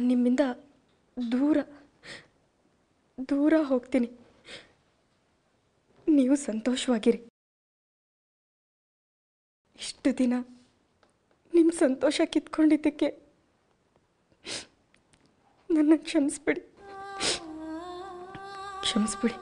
ನಾನು ನಿಮ್ಮಿಂದ ದೂರ ದೂರ ಹೋಗ್ತೀನಿ ನೀವು ಸಂತೋಷವಾಗಿರಿ ಇಷ್ಟು ದಿನ ನಿಮ್ಮ ಸಂತೋಷ ಕಿತ್ಕೊಂಡಿದ್ದಕ್ಕೆ ನನ್ನ ಕ್ಷಮಿಸ್ಬಿಡಿ ಕ್ಷಮಿಸ್ಬಿಡಿ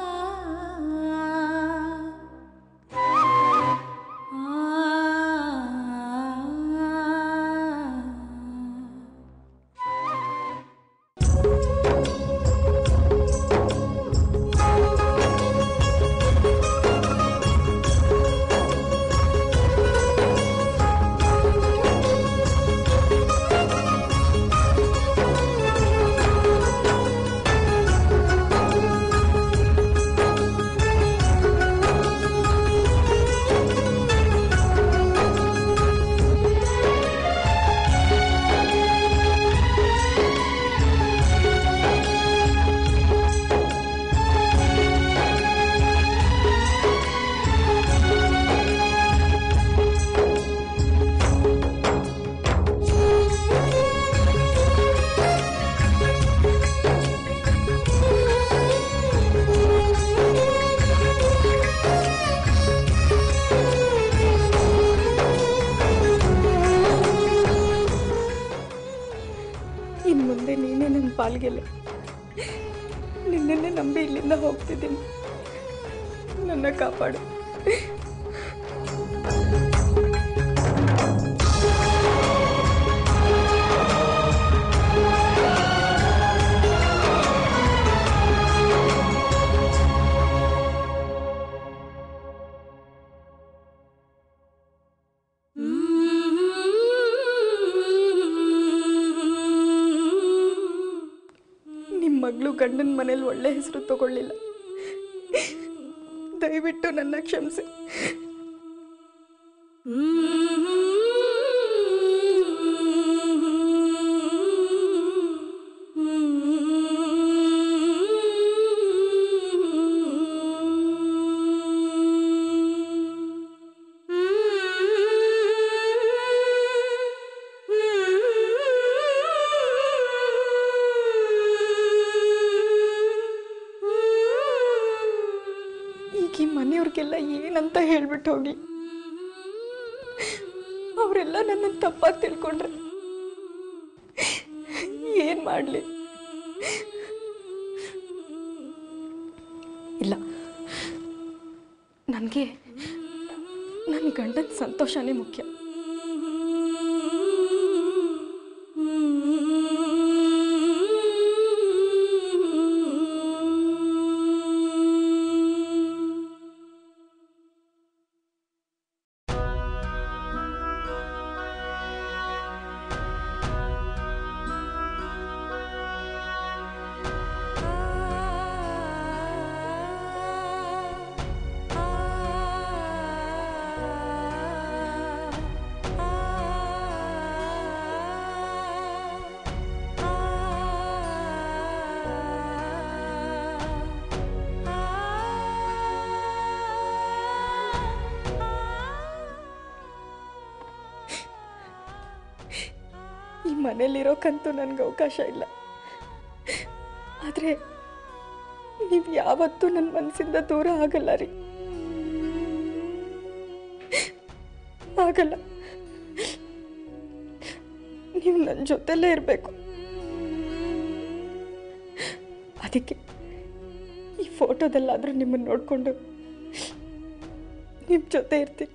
ಇನ್ನು ಮುಂದೆ ನೀನೇ ನನ್ನ ಪಾಲ್ಗೆಲೆ ನಿನ್ನೆನ್ನೇ ನಂಬಿ ಇಲ್ಲಿಂದ ಹೋಗ್ತಿದ್ದೀನಿ ನನ್ನ ಕಾಪಾಡು ನಿಮ್ಮ ಮಗಳು ಗಂಡನ ಮನೇಲಿ ಒಳ್ಳೆ ಹೆಸರು ತಗೊಳ್ಳಿಲ್ಲ ದಯವಿಟ್ಟು ನನ್ನ ಕ್ಷಮಿಸಿ ಈಗ ಈ ಮನೆಯವ್ರಿಗೆಲ್ಲ ಏನಂತ ಹೇಳ್ಬಿಟ್ಟು ಹೋಗಿ ಅವರೆಲ್ಲ ನನ್ನನ್ನು ತಪ್ಪಾಗಿ ತಿಳ್ಕೊಂಡ್ರೆ ಏನು ಮಾಡಲಿ ಇಲ್ಲ ನನಗೆ ನನ್ನ ಗಂಡನ ಸಂತೋಷನೇ ಮುಖ್ಯ ಈ ಮನೇಲಿರೋಕ್ಕಂತೂ ನನಗೆ ಅವಕಾಶ ಇಲ್ಲ ಆದರೆ ನೀವು ಯಾವತ್ತೂ ನನ್ನ ಮನಸ್ಸಿಂದ ದೂರ ಆಗಲ್ಲ ರೀ ಆಗಲ್ಲ ನೀವು ನನ್ನ ಜೊತೆಲೇ ಇರಬೇಕು ಅದಕ್ಕೆ ಈ ಫೋಟೋದಲ್ಲಾದರೂ ನಿಮ್ಮನ್ನು ನೋಡಿಕೊಂಡು ನಿಮ್ಮ ಜೊತೆ ಇರ್ತೀನಿ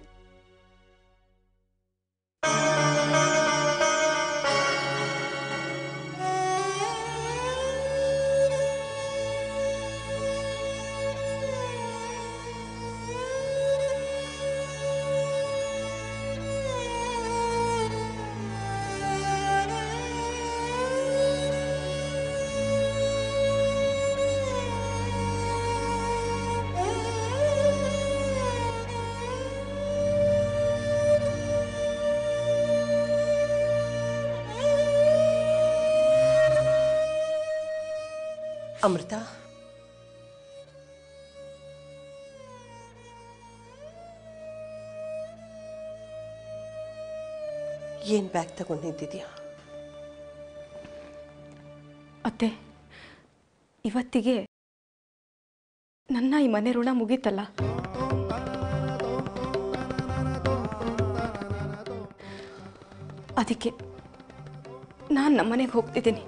ಅಮೃತ ಏನು ಬ್ಯಾಗ್ ತಗೊಂಡು ನಿಂತಿದ್ಯಾ ಅತ್ತೆ ಇವತ್ತಿಗೆ ನನ್ನ ಈ ಮನೆ ಋಣ ಮುಗೀತಲ್ಲ ಅದಕ್ಕೆ ನಾನು ನಮ್ಮನೆಗೆ ಹೋಗ್ತಿದ್ದೀನಿ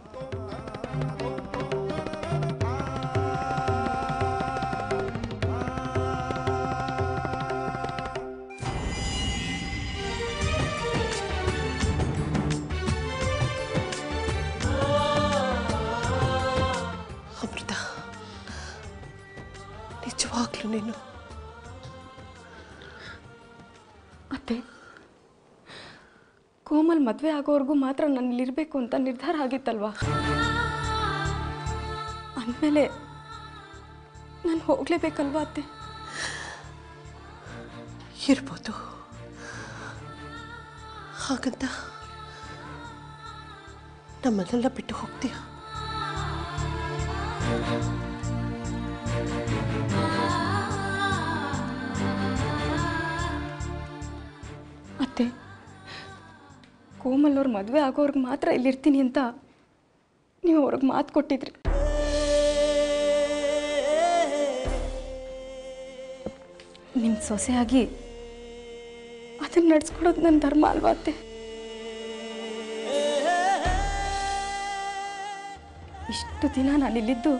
ಅಮೃತ ನಿಜವಾಗ್ಲೂ ನೀನು ಅತ್ತೆ ಕೋಮಲ್ ಮದುವೆ ಆಗೋವರೆಗೂ ಮಾತ್ರ ನಾನು ಇಲ್ಲಿರಬೇಕು ಅಂತ ನಿರ್ಧಾರ ಆಗಿತ್ತಲ್ವಾ ಅಂದಮೇಲೆ ನಾನು ಹೋಗಲೇಬೇಕಲ್ವಾ ಅತ್ತೆ ಇರ್ಬೋದು ಹಾಗಂತ ನಮ್ಮನ್ನೆಲ್ಲ ಬಿಟ್ಟು ಹೋಗ್ತೀಯ ಅತ್ತೆ ಕೋಮಲ್ ಅವ್ರ ಮದುವೆ ಆಗೋರ್ಗೆ ಮಾತ್ರ ಇಲ್ಲಿರ್ತೀನಿ ಅಂತ ನೀವು ಅವ್ರಿಗೆ ಮಾತು ಕೊಟ್ಟಿದ್ರಿ ನಿಮ್ಮ ಸೊಸೆಯಾಗಿ ಅದನ್ನ ನಡ್ಸ್ಕೊಡೋದು ನನ್ನ ಧರ್ಮ ಅಲ್ವಾ ಅತ್ತೆ ಇಷ್ಟು ದಿನ ನಾನು ಇಲ್ಲಿದ್ದು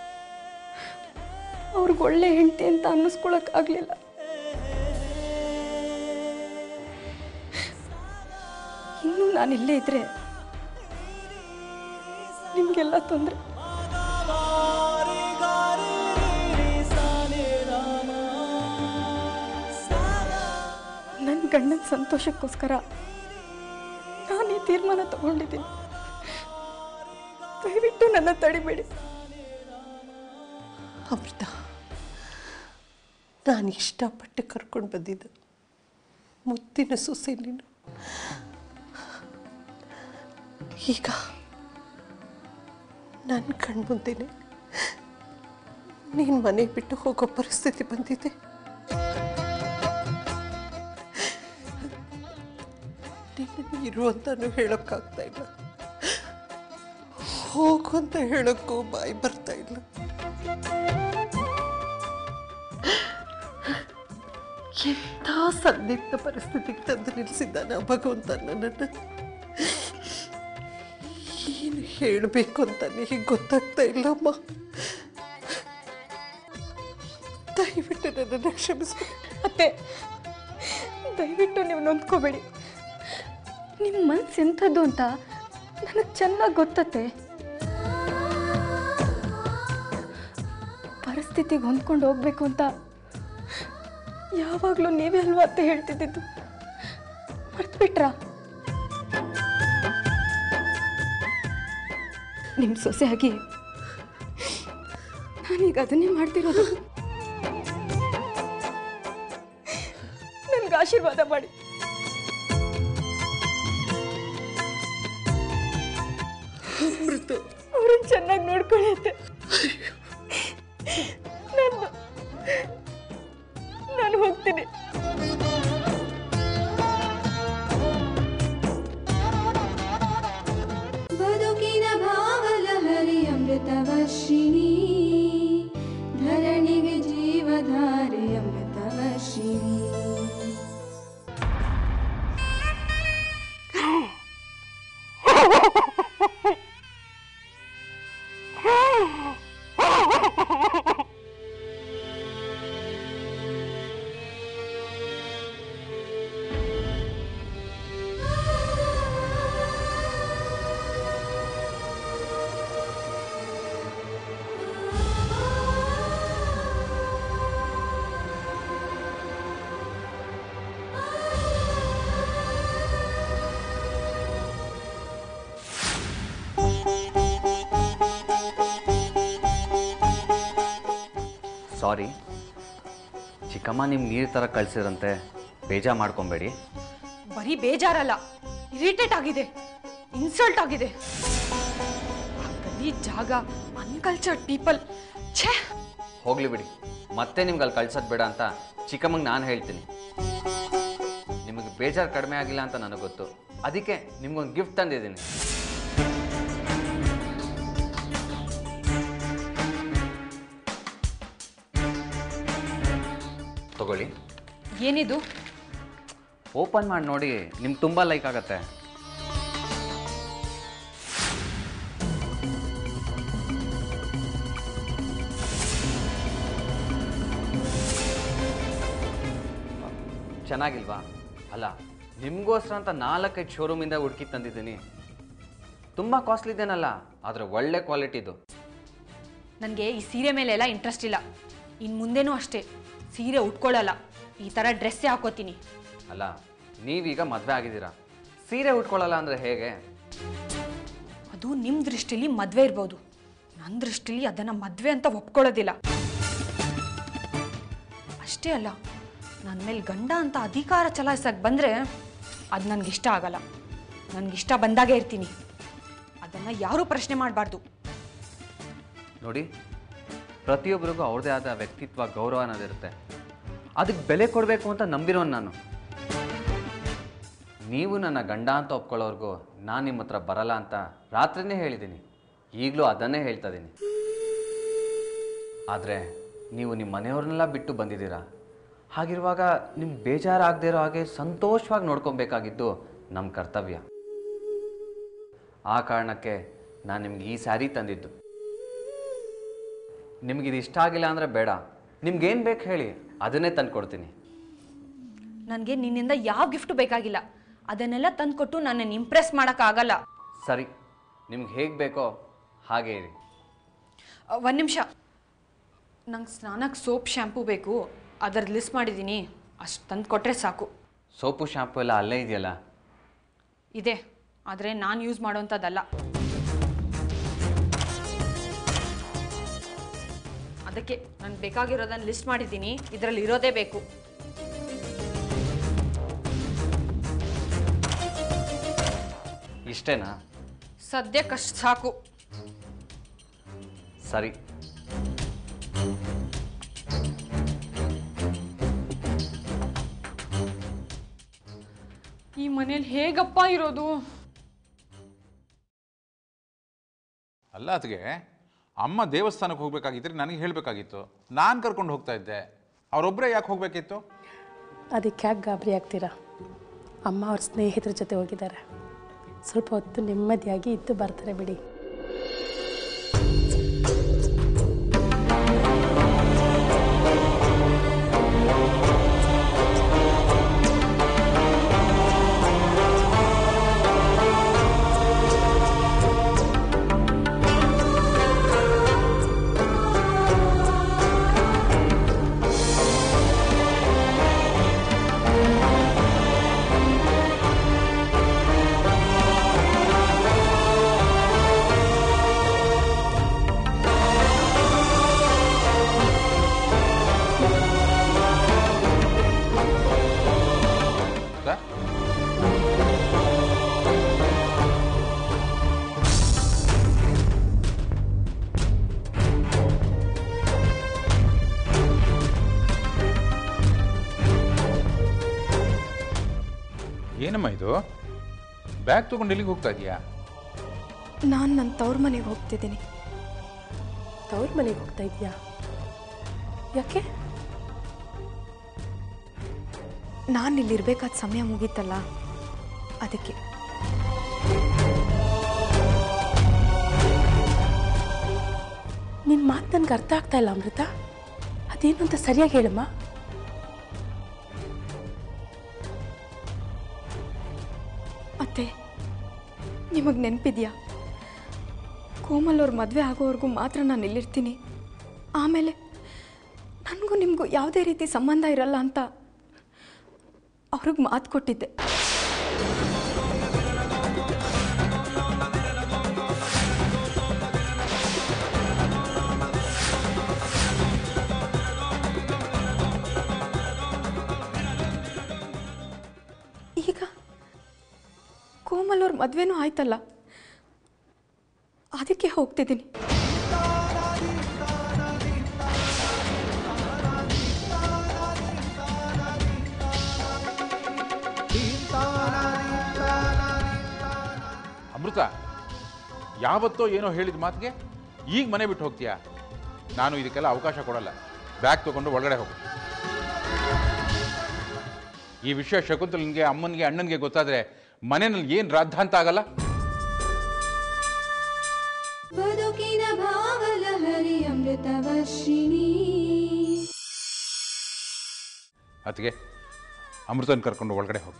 ಅವ್ರಿಗೆ ಒಳ್ಳೆ ಹೆಂಡತಿ ಅಂತ ಅನ್ನಿಸ್ಕೊಳಕ್ಕಾಗಲಿಲ್ಲ ಇನ್ನೂ ನಾನು ಇಲ್ಲೇ ಇದ್ರೆ ನಿಮಗೆಲ್ಲ ತೊಂದರೆ ನನ್ನ ಗಂಡನ ಸಂತೋಷಕ್ಕೋಸ್ಕರ ನಾನು ಈ ತೀರ್ಮಾನ ತಗೊಂಡಿದ್ದೀನಿ ದಯವಿಟ್ಟು ನನ್ನ ತಡಿಬೇಡಿ ಅಮೃತ ನಾನು ಇಷ್ಟಪಟ್ಟು ಕರ್ಕೊಂಡು ಬಂದಿದ್ದು ಮುತ್ತಿನ ಸೊಸೆ ನೀನು ಈಗ ನನ್ನ ಕಣ್ಮುಂದೆನೆ ನೀನು ಮನೆಗೆ ಬಿಟ್ಟು ಹೋಗೋ ಪರಿಸ್ಥಿತಿ ಬಂದಿದೆ ನಿನ್ನನ್ನು ಇರು ಅಂತಾನು ಹೇಳೋಕ್ಕಾಗ್ತಾ ಇಲ್ಲ ಹೋಗು ಅಂತ ಹೇಳೋಕ್ಕೂ ಬಾಯಿ ಬರ್ತಾ ಇಲ್ಲ ಎಂಥ ಸಂದಿಗ್ಧ ಪರಿಸ್ಥಿತಿಗೆ ತಂದು ನಿಲ್ಲಿಸಿದ್ದಾನೆ ಆ ಭಗವಂತ ನನ್ನನ್ನು ಏನು ಹೇಳಬೇಕು ಅಂತ ನನಗೆ ಗೊತ್ತಾಗ್ತಾ ಇಲ್ಲಮ್ಮ ದಯವಿಟ್ಟು ನನ್ನನ್ನು ಕ್ಷಮಿಸ್ಬೇಕು ಅತ್ತೆ ದಯವಿಟ್ಟು ನೀವು ನೊಂದ್ಕೋಬೇಡಿ ನಿಮ್ಮ ಮನ್ಸು ಎಂಥದ್ದು ಅಂತ ನನಗೆ ಚೆನ್ನಾಗಿ ಗೊತ್ತತ್ತೆ ಪರಿಸ್ಥಿತಿಗೆ ಹೊಂದ್ಕೊಂಡು ಹೋಗ್ಬೇಕು ಅಂತ ಯಾವಾಗಲೂ ನೀವೇ ಅಲ್ವಾ ಅತ್ತೆ ಹೇಳ್ತಿದ್ದಿದ್ದು ಮರ್ತ್ಬಿಟ್ರಾ ನಿಮ್ಮ ಸೊಸೆಯಾಗಿ ನಾನೀಗ ಅದನ್ನೇ ಮಾಡ್ತಿರೋದು ನನ್ಗೆ ಆಶೀರ್ವಾದ ಮಾಡಿ ಅಮೃತ ಅವ್ರನ್ನ ಚೆನ್ನಾಗಿ ನೋಡ್ಕೊಳ್ಳಿ ಅತ್ತೆ ನಾನು ನಾನು ಹೋಗ್ತೀನಿ ಬದುಕಿನ ಭಾವಲಹರಿ ಅಮೃತವರ್ಷಿಣಿ ಧರಣಿಗೆ ಜೀವಧಾರೆ ಅಮೃತವರ್ಷಿಣಿ ಸಾರಿ ಚಿಕ್ಕಮ್ಮ ನಿಮ್ಗೆ ನೀರು ಥರ ಕಳಿಸಿರಂತೆ ಬೇಜಾರು ಮಾಡ್ಕೊಬೇಡಿ ಬರೀ ಬೇಜಾರಲ್ಲ ಇರಿಟೇಟ್ ಆಗಿದೆ ಇನ್ಸಲ್ಟ್ ಆಗಿದೆ ಆ ಗಲೀಜ್ ಜಾಗ ಅನ್ಕಲ್ಚರ್ಡ್ ಪೀಪಲ್ ಛೇ ಹೋಗ್ಲಿ ಬಿಡಿ ಮತ್ತೆ ನಿಮ್ಗೆ ಅಲ್ಲಿ ಕಳ್ಸೋದು ಬೇಡ ಅಂತ ಚಿಕ್ಕಮ್ಮಂಗೆ ನಾನು ಹೇಳ್ತೀನಿ ನಿಮಗೆ ಬೇಜಾರು ಕಡಿಮೆ ಆಗಿಲ್ಲ ಅಂತ ನನಗೆ ಗೊತ್ತು ಅದಕ್ಕೆ ನಿಮ್ಗೊಂದು ಗಿಫ್ಟ್ ತಂದಿದ್ದೀನಿ ತಗೊಳ್ಳಿ ಏನಿದು ಓಪನ್ ಮಾಡಿ ನೋಡಿ ನಿಮ್ಗೆ ತುಂಬ ಲೈಕ್ ಆಗತ್ತೆ ಚೆನ್ನಾಗಿಲ್ವಾ ಅಲ್ಲ ನಿಮಗೋಸ್ಕರ ಅಂತ ನಾಲ್ಕೈದು ಶೋರೂಮಿಂದ ಹುಡುಕಿ ತಂದಿದ್ದೀನಿ ತುಂಬ ಕಾಸ್ಟ್ಲಿ ಇದೇನಲ್ಲ ಆದರೆ ಒಳ್ಳೆ ಕ್ವಾಲಿಟಿದು ನನಗೆ ಈ ಸೀರೆ ಮೇಲೆಲ್ಲ ಇಂಟ್ರೆಸ್ಟ್ ಇಲ್ಲ ಇನ್ನು ಮುಂದೆನೂ ಅಷ್ಟೇ ಸೀರೆ ಉಟ್ಕೊಳ್ಳಲ್ಲ ಈ ಥರ ಡ್ರೆಸ್ಸೇ ಹಾಕೋತೀನಿ ಅಲ್ಲ ನೀವೀಗ ಮದುವೆ ಆಗಿದ್ದೀರಾ ಸೀರೆ ಉಟ್ಕೊಳ್ಳಲ್ಲ ಅಂದರೆ ಹೇಗೆ ಅದು ನಿಮ್ಮ ದೃಷ್ಟಿಲಿ ಮದುವೆ ಇರ್ಬೋದು ನನ್ನ ದೃಷ್ಟಿಲಿ ಅದನ್ನು ಮದುವೆ ಅಂತ ಒಪ್ಕೊಳ್ಳೋದಿಲ್ಲ ಅಷ್ಟೇ ಅಲ್ಲ ನನ್ನ ಮೇಲೆ ಗಂಡ ಅಂತ ಅಧಿಕಾರ ಚಲಾಯಿಸಕ್ಕೆ ಬಂದರೆ ಅದು ನನಗಿಷ್ಟ ಆಗಲ್ಲ ನನಗಿಷ್ಟ ಬಂದಾಗೇ ಇರ್ತೀನಿ ಅದನ್ನು ಯಾರೂ ಪ್ರಶ್ನೆ ಮಾಡಬಾರ್ದು ನೋಡಿ ಪ್ರತಿಯೊಬ್ಬರಿಗೂ ಅವ್ರದ್ದೇ ಆದ ವ್ಯಕ್ತಿತ್ವ ಗೌರವ ಅನ್ನೋದಿರುತ್ತೆ ಅದಕ್ಕೆ ಬೆಲೆ ಕೊಡಬೇಕು ಅಂತ ನಂಬಿರೋನು ನಾನು ನೀವು ನನ್ನ ಗಂಡ ಅಂತ ಒಪ್ಕೊಳ್ಳೋರ್ಗೂ ನಾನು ನಿಮ್ಮ ಹತ್ರ ಬರಲ್ಲ ಅಂತ ರಾತ್ರಿನೇ ಹೇಳಿದ್ದೀನಿ ಈಗಲೂ ಅದನ್ನೇ ಹೇಳ್ತಾ ಇದ್ದೀನಿ ಆದರೆ ನೀವು ನಿಮ್ಮ ಮನೆಯವ್ರನ್ನೆಲ್ಲ ಬಿಟ್ಟು ಬಂದಿದ್ದೀರಾ ಹಾಗಿರುವಾಗ ನಿಮ್ಗೆ ಬೇಜಾರಾಗದೇ ಇರೋ ಹಾಗೆ ಸಂತೋಷವಾಗಿ ನೋಡ್ಕೊಬೇಕಾಗಿದ್ದು ನಮ್ಮ ಕರ್ತವ್ಯ ಆ ಕಾರಣಕ್ಕೆ ನಾನು ನಿಮ್ಗೆ ಈ ಸ್ಯಾರಿ ತಂದಿದ್ದು ನಿಮ್ಗೆ ಇದು ಇಷ್ಟ ಆಗಿಲ್ಲ ಅಂದರೆ ಬೇಡ ನಿಮ್ಗೇನು ಬೇಕು ಹೇಳಿ ಅದನ್ನೇ ತಂದು ಕೊಡ್ತೀನಿ ನನಗೆ ನಿನ್ನಿಂದ ಯಾವ ಗಿಫ್ಟ್ ಬೇಕಾಗಿಲ್ಲ ಅದನ್ನೆಲ್ಲ ತಂದುಕೊಟ್ಟು ನನ್ನನ್ನು ಇಂಪ್ರೆಸ್ ಮಾಡೋಕ್ಕಾಗಲ್ಲ ಸರಿ ನಿಮ್ಗೆ ಹೇಗೆ ಬೇಕೋ ಹಾಗೆ ಇರಿ ಒಂದು ನಿಮಿಷ ನಂಗೆ ಸ್ನಾನಕ್ಕೆ ಸೋಪ್ ಶ್ಯಾಂಪೂ ಬೇಕು ಅದರದ್ದು ಲಿಸ್ಟ್ ಮಾಡಿದ್ದೀನಿ ಅಷ್ಟು ತಂದು ಕೊಟ್ಟರೆ ಸಾಕು ಸೋಪು ಶಾಂಪು ಎಲ್ಲ ಅಲ್ಲೇ ಇದೆಯಲ್ಲ ಇದೆ ಆದರೆ ನಾನು ಯೂಸ್ ಮಾಡೋವಂಥದ್ದಲ್ಲ ಅದಕ್ಕೆ ನನಗೆ ಬೇಕಾಗಿರೋದನ್ನು ಲಿಸ್ಟ್ ಮಾಡಿದ್ದೀನಿ ಇದರಲ್ಲಿ ಇರೋದೇ ಬೇಕು ಇಷ್ಟೇನಾ ಸದ್ಯಕ್ಕಷ್ಟು ಸಾಕು ಸರಿ ಈ ಮನೇಲಿ ಹೇಗಪ್ಪ ಇರೋದು ಅಲ್ಲ ಅದಕ್ಕೆ ಅಮ್ಮ ದೇವಸ್ಥಾನಕ್ಕೆ ಹೋಗ್ಬೇಕಾಗಿದ್ರೆ ನನಗೆ ಹೇಳಬೇಕಾಗಿತ್ತು ನಾನು ಕರ್ಕೊಂಡು ಹೋಗ್ತಾ ಇದ್ದೆ ಅವರೊಬ್ಬರೇ ಯಾಕೆ ಹೋಗಬೇಕಿತ್ತು ಅದಕ್ಕೆ ಯಾಕೆ ಗಾಬರಿ ಆಗ್ತೀರಾ ಅಮ್ಮ ಅವ್ರ ಸ್ನೇಹಿತರ ಜೊತೆ ಹೋಗಿದ್ದಾರೆ ಸ್ವಲ್ಪ ಹೊತ್ತು ನೆಮ್ಮದಿಯಾಗಿ ಇದ್ದು ಬರ್ತಾರೆ ಬಿಡಿ ಸರ್ ಏನಮ್ಮ ಇದು ಬ್ಯಾಗ್ ತಗೊಂಡು ಎಲ್ಲಿಗೆ ಹೋಗ್ತಾ ಇದೀಯಾ ನಾನು ನನ್ನ ತವ್ರ ಮನೆಗೆ ಹೋಗ್ತಿದ್ದೀನಿ ತವ್ರ ಮನೆಗೆ ಹೋಗ್ತಾ ಇದೆಯಾ ಯಾಕೆ ನಾನು ಇಲ್ಲಿರ್ಬೇಕಾದ ಸಮಯ ಮುಗೀತಲ್ಲ ಅದಕ್ಕೆ ನಿನ್ನ ಮಾತು ನನಗೆ ಅರ್ಥ ಆಗ್ತಾ ಇಲ್ಲ ಅಮೃತ ಅದೇನು ಅಂತ ಸರಿಯಾಗಿ ಹೇಳಮ್ಮ ಅತ್ತೆ ನಿಮಗೆ ನೆನಪಿದ್ಯಾ ಕೋಮಲ್ ಅವ್ರ ಮದುವೆ ಆಗೋವರೆಗೂ ಮಾತ್ರ ನಾನು ಇಲ್ಲಿರ್ತೀನಿ ಆಮೇಲೆ ನನಗೂ ನಿಮಗೂ ಯಾವುದೇ ರೀತಿ ಸಂಬಂಧ ಇರಲ್ಲ ಅಂತ ಅವ್ರಿಗೆ ಮಾತು ಕೊಟ್ಟಿದ್ದೆ ಈಗ ಕೋಮಲ್ ಅವ್ರ ಮದುವೆನೂ ಆಯ್ತಲ್ಲ ಅದಕ್ಕೆ ಹೋಗ್ತಿದ್ದೀನಿ ಅಮೃತ ಯಾವತ್ತೋ ಏನೋ ಹೇಳಿದ ಮಾತಿಗೆ ಈಗ ಮನೆ ಬಿಟ್ಟು ಹೋಗ್ತೀಯಾ ನಾನು ಇದಕ್ಕೆಲ್ಲ ಅವಕಾಶ ಕೊಡಲ್ಲ ಬ್ಯಾಗ್ ತಗೊಂಡು ಒಳಗಡೆ ಹೋಗು ಈ ವಿಷಯ ಶಕುಂತಲನಿಗೆ ಅಮ್ಮನಿಗೆ ಅಣ್ಣನಿಗೆ ಗೊತ್ತಾದರೆ ಮನೆಯಲ್ಲಿ ಏನು ರಾದ್ಧಾಂತ ಆಗಲ್ಲ ಬದುಕಿನ ಭಾವಲಹರಿ ಅಮೃತವರ್ಷಿಣಿ ಅದಕ್ಕೆ ಅಮೃತನ ಕರ್ಕೊಂಡು ಒಳಗಡೆ ಹೋಗಿ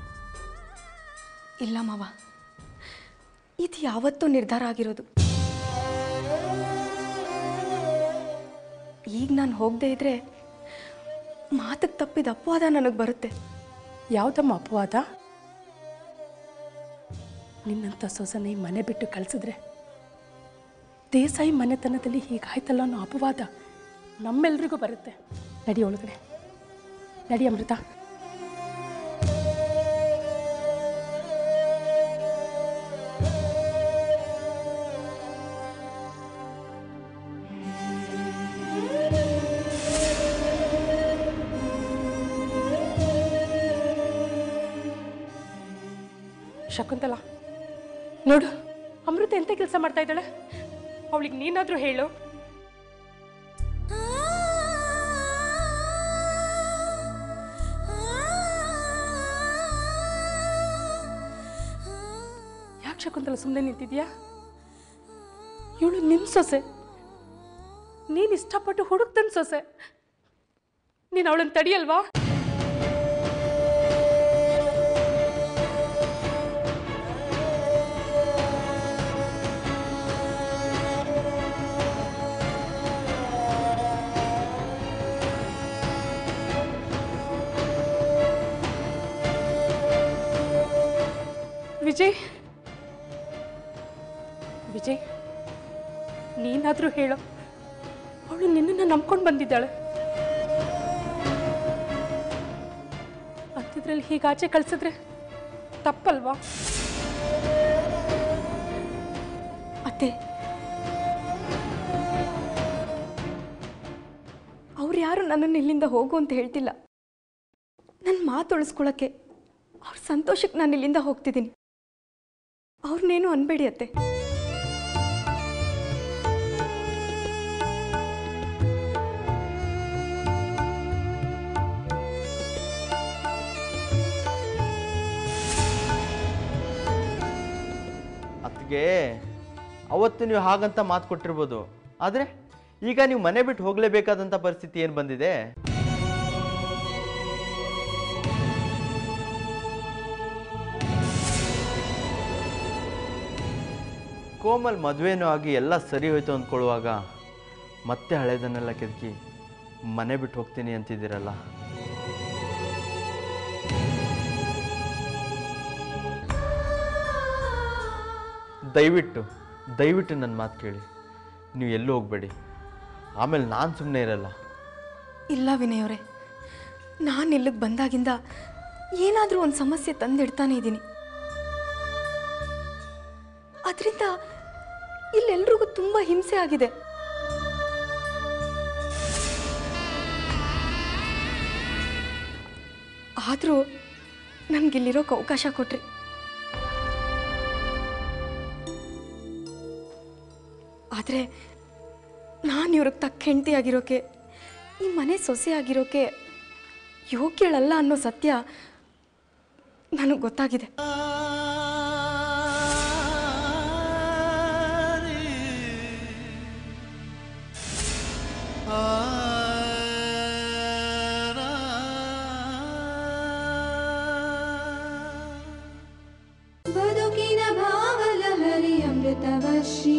ಇಲ್ಲ ಮಾವ ಇದು ಯಾವತ್ತೂ ನಿರ್ಧಾರ ಆಗಿರೋದು ಈಗ ನಾನು ಹೋಗದೆ ಇದ್ರೆ ಮಾತಿಗೆ ತಪ್ಪಿದ ಅಪವಾದ ನನಗೆ ಬರುತ್ತೆ ಯಾವುದಮ್ಮ ಅಪವಾದ ನಿನ್ನಂಥ ಸೊಸನೆ ಈ ಮನೆ ಬಿಟ್ಟು ಕಳಿಸಿದ್ರೆ ದೇಸಾಯಿ ಮನೆತನದಲ್ಲಿ ಹೀಗಾಯ್ತಲ್ಲ ಅನ್ನೋ ಅಪವಾದ ನಮ್ಮೆಲ್ರಿಗೂ ಬರುತ್ತೆ ನಡಿ ಒಳಗಡೆ ನಡಿ ಅಮೃತ ಶಕುಂತಲ ನೋಡು ಅಮೃತ ಎಂತ ಕೆಲಸ ಮಾಡ್ತಾ ಇದ್ದಾಳೆ ಅವಳಿಗೆ ನೀನಾದರೂ ಹೇಳು ಯಾಕೆ ಶಕುಂತಲ ಸುಮ್ಮನೆ ನಿಂತಿದ್ಯಾ ಇವಳು ನಿನ್ನ ಸೊಸೆ ನೀನು ಇಷ್ಟಪಟ್ಟು ಹುಡುಕ್ತನ್ ಸೊಸೆ ನೀನು ಅವಳನ್ನು ತಡಿಯಲ್ವಾ ವಿಜಯ್ ವಿಜಯ್ ನೀನಾದರೂ ಹೇಳು ಅವಳು ನಿನ್ನನ್ನು ನಂಬ್ಕೊಂಡು ಬಂದಿದ್ದಾಳೆ ಅಂಥದ್ರಲ್ಲಿ ಹೀಗಾಚೆ ಕಳ್ಸಿದ್ರೆ ತಪ್ಪಲ್ವಾ ಅತ್ತೆ ಅವ್ರು ಯಾರು ನನ್ನನ್ನು ಇಲ್ಲಿಂದ ಹೋಗು ಅಂತ ಹೇಳ್ತಿಲ್ಲ ನನ್ನ ಮಾತು ಉಳಿಸ್ಕೊಳಕ್ಕೆ ಅವ್ರ ಸಂತೋಷಕ್ಕೆ ನಾನು ಇಲ್ಲಿಂದ ಹೋಗ್ತಿದ್ದೀನಿ ಅವ್ರನ್ನೇನು ಅನ್ಬೇಡಿ ಅತ್ತೆ ಅದಕ್ಕೆ ಅವತ್ತು ನೀವು ಹಾಗಂತ ಮಾತು ಕೊಟ್ಟಿರ್ಬೋದು ಆದರೆ ಈಗ ನೀವು ಮನೆ ಬಿಟ್ಟು ಹೋಗಲೇಬೇಕಾದಂಥ ಪರಿಸ್ಥಿತಿ ಏನು ಬಂದಿದೆ ಕೋಮಲ್ ಮದುವೆನೂ ಆಗಿ ಎಲ್ಲ ಸರಿ ಹೋಯ್ತು ಅಂದ್ಕೊಳ್ಳುವಾಗ ಮತ್ತೆ ಹಳೇದನ್ನೆಲ್ಲ ಕೆದಕಿ ಮನೆ ಬಿಟ್ಟು ಹೋಗ್ತೀನಿ ಅಂತಿದ್ದೀರಲ್ಲ ದಯವಿಟ್ಟು ದಯವಿಟ್ಟು ನನ್ನ ಮಾತು ಕೇಳಿ ನೀವು ಎಲ್ಲೂ ಹೋಗಬೇಡಿ ಆಮೇಲೆ ನಾನು ಸುಮ್ಮನೆ ಇರಲ್ಲ ಇಲ್ಲ ವಿನಯ್ ಅವರೇ ನಾನು ಇಲ್ಲಿಗೆ ಬಂದಾಗಿಂದ ಏನಾದರೂ ಒಂದು ಸಮಸ್ಯೆ ತಂದಿಡ್ತಾನೆ ಇದ್ದೀನಿ ಅದರಿಂದ ಇಲ್ಲೆಲ್ರಿಗೂ ತುಂಬ ಹಿಂಸೆ ಆಗಿದೆ ಆದರೂ ನನಗಿಲ್ಲಿರೋಕೆ ಅವಕಾಶ ಕೊಟ್ರಿ ಆದರೆ ನಾನು ಇವ್ರಿಗೆ ತಕ್ಕ ಹೆಂಡತಿ ಆಗಿರೋಕೆ ಈ ಮನೆ ಸೊಸೆ ಆಗಿರೋಕೆ ಯೋಗ್ಯಳಲ್ಲ ಅನ್ನೋ ಸತ್ಯ ನನಗೆ ಗೊತ್ತಾಗಿದೆ ಬದುಕಿನ ಭಾವಲಹರಿ ಅಮೃತವರ್ಷಿಣಿ